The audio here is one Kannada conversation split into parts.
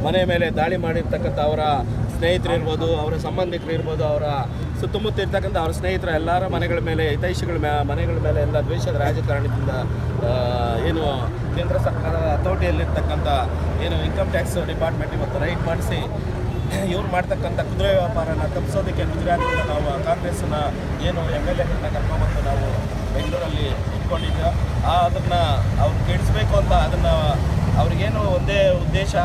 ಮನೆ ಮೇಲೆ ದಾಳಿ ಮಾಡಿರ್ತಕ್ಕಂಥ ಅವರ ಸ್ನೇಹಿತರು ಇರ್ಬೋದು ಅವರ ಸಂಬಂಧಿಕರು ಇರ್ಬೋದು ಅವರ ಸುತ್ತಮುತ್ತ ಇರ್ತಕ್ಕಂಥ ಅವರ ಸ್ನೇಹಿತರ ಎಲ್ಲರ ಮನೆಗಳ ಮೇಲೆ ಹಿತೈಷಿಗಳ ಮೇ ಮನೆಗಳ ಮೇಲೆ ಎಲ್ಲ ದ್ವೇಷದ ರಾಜಕಾರಣದಿಂದ ಆ, ಏನು ಕೇಂದ್ರ ಸರ್ಕಾರ ಹತೋಟಿಯಲ್ಲಿರ್ತಕ್ಕಂಥ ಏನು ಇನ್ಕಮ್ ಟ್ಯಾಕ್ಸ್ ಡಿಪಾರ್ಟ್ಮೆಂಟ್ ಇವತ್ತು ರೈಡ್ ಮಾಡಿಸಿ ಇವ್ರು ಮಾಡ್ತಕ್ಕಂಥ ಕುದುರೆ ವ್ಯಾಪಾರನ ತಪ್ಪಿಸೋದಕ್ಕೆ ಗುಜರಾತಿಂದ ನಾವು ಕಾಂಗ್ರೆಸ್ನ ಏನು ಎಮ್ ಎಲ್ ಎಗಳನ್ನ ಕರ್ಕೊಂಡ್ಬಂದು ನಾವು ಬೆಂಗಳೂರಲ್ಲಿ ಇಟ್ಕೊಂಡಿದ್ದ ಆ ಅದನ್ನು ಅವ್ರು ಕೆಡಿಸ್ಬೇಕು ಅಂತ ಅದನ್ನು ಅವ್ರಿಗೇನು ಒಂದೇ ಉದ್ದೇಶ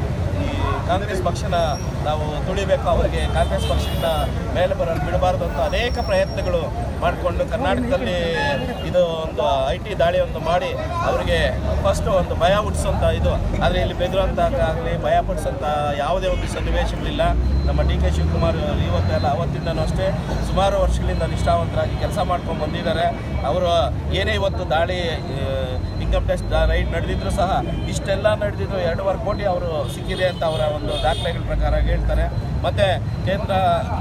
ಈ ಕಾಂಗ್ರೆಸ್ ಪಕ್ಷನ ನಾವು ತುಳಿಬೇಕು ಅವರಿಗೆ ಕಾಂಗ್ರೆಸ್ ಪಕ್ಷದ ಮೇಲೆ ಬರಲು ಬಿಡಬಾರ್ದು ಅಂತ ಅನೇಕ ಪ್ರಯತ್ನಗಳು ಮಾಡಿಕೊಂಡು ಕರ್ನಾಟಕದಲ್ಲಿ ಇದು ಒಂದು ಐ ಟಿ ದಾಳಿಯನ್ನು ಮಾಡಿ ಅವರಿಗೆ ಫಸ್ಟ್ ಒಂದು ಭಯ ಹುಟ್ಟಿಸೋಂಥ ಇದು ಆದರೆ ಇಲ್ಲಿ ಬೆದರುವಂತಾಗಲಿ ಭಯ ಪಡಿಸೋಂಥ ಯಾವುದೇ ಒಂದು ಸನ್ನಿವೇಶಗಳಿಲ್ಲ ನಮ್ಮ ಡಿ ಕೆ ಶಿವಕುಮಾರ್ ಇವತ್ತೆಲ್ಲ ಅವತ್ತಿಂದನೂ ಅಷ್ಟೇ ಸುಮಾರು ವರ್ಷಗಳಿಂದ ನಿಷ್ಠಾವಂತರಾಗಿ ಕೆಲಸ ಮಾಡ್ಕೊಂಡು ಬಂದಿದ್ದಾರೆ ಅವರು ಏನೇ ಇವತ್ತು ದಾಳಿ ಇನ್ಕಮ್ ಟ್ಯಾಕ್ಸ್ ರೈಡ್ ನಡೆದಿದ್ರು ಸಹ ಇಷ್ಟೆಲ್ಲ ನಡೆದಿದ್ರು ಎರಡೂವರೆ ಕೋಟಿ ಅವರು ಸಿಕ್ಕಿದೆ ಅಂತ ಅವರ ಒಂದು ದಾಖಲೆಗಳ ಪ್ರಕಾರ ಹೇಳ್ತಾರೆ ಮತ್ತು ಕೇಂದ್ರ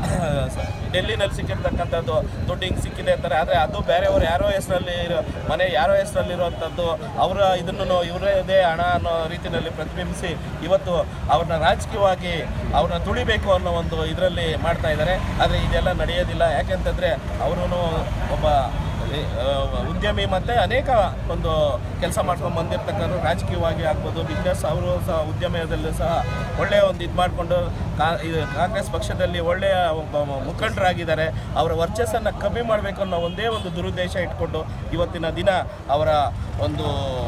ಡೆಲ್ಲಿನಲ್ಲಿ ಸಿಕ್ಕಿರ್ತಕ್ಕಂಥದ್ದು ದುಡ್ಡು ಹಿಂಗೆ ಸಿಕ್ಕಿದೆ ಅಂತಾರೆ ಆದರೆ ಅದು ಬೇರೆಯವರು ಯಾರೋ ಹೆಸರಲ್ಲಿ ಇರೋ ಮನೆ ಯಾರೋ ಹೆಸರಲ್ಲಿರುವಂಥದ್ದು ಅವರ ಇದನ್ನು ಇವರದೇ ಹಣ ಅನ್ನೋ ರೀತಿಯಲ್ಲಿ ಪ್ರತಿಬಿಂಬಿಸಿ ಇವತ್ತು ಅವ್ರನ್ನ ರಾಜಕೀಯವಾಗಿ ಅವ್ರನ್ನ ತುಳಿಬೇಕು ಅನ್ನೋ ಒಂದು ಇದರಲ್ಲಿ ಮಾಡ್ತಾ ಇದ್ದಾರೆ ಆದರೆ ಇದೆಲ್ಲ ನಡೆಯೋದಿಲ್ಲ ಯಾಕೆಂತಂದರೆ ಅವರು ಒಬ್ಬ ಆ, ಉದ್ಯಮಿ ಮತ್ತು ಅನೇಕ ಒಂದು ಕೆಲಸ ಮಾಡ್ಕೊಂಡು ಬಂದಿರ್ತಕ್ಕಂಥ ರಾಜಕೀಯವಾಗಿ ಆಗ್ಬೋದು ಬಿಸ್ನೆಸ್ ಅವರು ಸಹ ಉದ್ಯಮದಲ್ಲೂ ಸಹ ಒಳ್ಳೆಯ ಒಂದು ಇದು ಮಾಡಿಕೊಂಡು ಕಾ ಇದು ಕಾಂಗ್ರೆಸ್ ಪಕ್ಷದಲ್ಲಿ ಒಳ್ಳೆಯ ಒಬ್ಬ ಮುಖಂಡರಾಗಿದ್ದಾರೆ ಅವರ ವರ್ಚಸ್ಸನ್ನು ಕಮ್ಮಿ ಮಾಡಬೇಕು ಅನ್ನೋ ಒಂದೇ ಒಂದು ದುರುದ್ದೇಶ ಇಟ್ಕೊಂಡು ಇವತ್ತಿನ ದಿನ ಅವರ ಒಂದು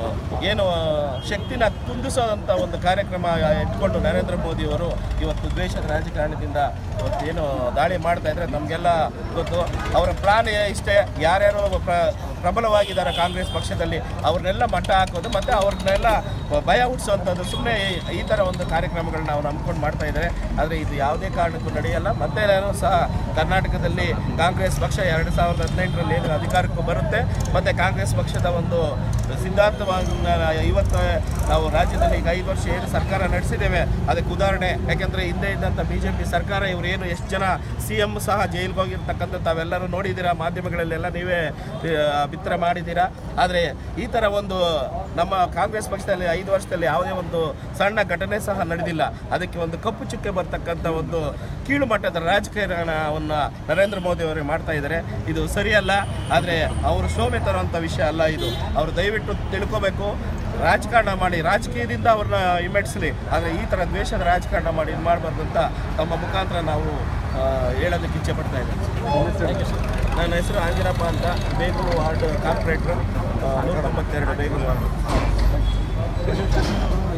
ಏನು ಶಕ್ತಿನ ಕುಂದಿಸೋಂಥ ಒಂದು ಕಾರ್ಯಕ್ರಮ ಇಟ್ಕೊಂಡು ನರೇಂದ್ರ ಮೋದಿಯವರು ಇವತ್ತು ದ್ವೇಷದ ರಾಜಕಾರಣದಿಂದ ಇವತ್ತೇನು ದಾಳಿ ಮಾಡ್ತಾ ಇದ್ದಾರೆ ನಮಗೆಲ್ಲ ಗೊತ್ತು ಅವರ ಪ್ಲಾನ್ ಇಷ್ಟೇ ಯಾರ್ಯಾರು ಪ್ರ ಪ್ರಬಲವಾಗಿದ್ದಾರೆ ಕಾಂಗ್ರೆಸ್ ಪಕ್ಷದಲ್ಲಿ ಅವ್ರನ್ನೆಲ್ಲ ಮಟ್ಟ ಹಾಕೋದು ಮತ್ತು ಅವ್ರನ್ನೆಲ್ಲ ಭಯ ಹುಟ್ಟಿಸೋವಂಥದ್ದು ಸುಮ್ಮನೆ ಈ ಥರ ಒಂದು ಕಾರ್ಯಕ್ರಮಗಳನ್ನ ಅವ್ರು ನಂಬ್ಕೊಂಡು ಮಾಡ್ತಾ ಇದ್ದಾರೆ ಆದರೆ ಇದು ಯಾವುದೇ ಕಾರಣಕ್ಕೂ ನಡೆಯಲ್ಲ ಮತ್ತೆ ನಾನು ಸಹ ಕರ್ನಾಟಕದಲ್ಲಿ ಕಾಂಗ್ರೆಸ್ ಪಕ್ಷ ಎರಡು ಸಾವಿರದ ಹದಿನೆಂಟರಲ್ಲಿ ಏನು ಅಧಿಕಾರಕ್ಕೂ ಬರುತ್ತೆ ಮತ್ತು ಕಾಂಗ್ರೆಸ್ ಪಕ್ಷದ ಒಂದು ಸಿದ್ಧಾಂತವಾಗಿ ಇವತ್ತು ನಾವು ರಾಜ್ಯದಲ್ಲಿ ಈಗ ಐದು ವರ್ಷ ಏನು ಸರ್ಕಾರ ನಡೆಸಿದ್ದೇವೆ ಅದಕ್ಕೆ ಉದಾಹರಣೆ ಯಾಕೆಂದರೆ ಹಿಂದೆ ಇದ್ದಂಥ ಬಿ ಜೆ ಪಿ ಸರ್ಕಾರ ಇವರು ಏನು ಎಷ್ಟು ಜನ ಸಿ ಎಮ್ ಸಹ ಜೈಲಿಗೆ ಹೋಗಿರ್ತಕ್ಕಂಥ ತಾವೆಲ್ಲರೂ ನೋಡಿದ್ದೀರಾ ಮಾಧ್ಯಮಗಳಲ್ಲೆಲ್ಲ ನೀವೇ ಆ, ಬಿತ್ತರ ಮಾಡಿದ್ದೀರಾ ಆದರೆ ಈ ಥರ ಒಂದು ನಮ್ಮ ಕಾಂಗ್ರೆಸ್ ಪಕ್ಷದಲ್ಲಿ ಐದು ವರ್ಷದಲ್ಲಿ ಯಾವುದೇ ಒಂದು ಸಣ್ಣ ಘಟನೆ ಸಹ ನಡೆದಿಲ್ಲ ಅದಕ್ಕೆ ಒಂದು ಕಪ್ಪು ಚುಕ್ಕೆ ಬರ್ತಕ್ಕಂಥ ಒಂದು ಕೀಳು ಮಟ್ಟದ ರಾಜಕಾರಣವನ್ನು ನರೇಂದ್ರ ಮೋದಿ ಅವರು ಮಾಡ್ತಾ ಇದ್ದಾರೆ ಇದು ಸರಿಯಲ್ಲ ಆದರೆ ಅವರು ಶೋಭೆ ತರುವಂಥ ವಿಷಯ ಅಲ್ಲ ಇದು ಅವರು ದಯವಿಟ್ಟು ತಿಳ್ಕೋಬೇಕು ರಾಜಕಾರಣ ಮಾಡಿ ರಾಜಕೀಯದಿಂದ ಅವ್ರನ್ನ ಹಿಮ್ಮೆಟ್ಟಿಸಲಿ ಆದರೆ ಈ ಥರ ದ್ವೇಷದ ರಾಜಕಾರಣ ಮಾಡಿ ಇದು ಮಾಡಬಾರ್ದು ಅಂತ ತಮ್ಮ ಮುಖಾಂತರ ನಾವು ಆ, ಹೇಳೋದಕ್ಕೆ ಇಚ್ಛೆ ಪಡ್ತಾ ಇದ್ದೇವೆ ನನ್ನ ಹೆಸರು ಆಂಜನಪ್ಪ ಅಂತ ಬೇಗೂರು ವಾರ್ಡ್ ಕಾರ್ಪೊರೇಟ್ರು ನೂರ ತೊಂಬತ್ತೆರಡು ಬೇಗೂರು ವಾರ್ಡ್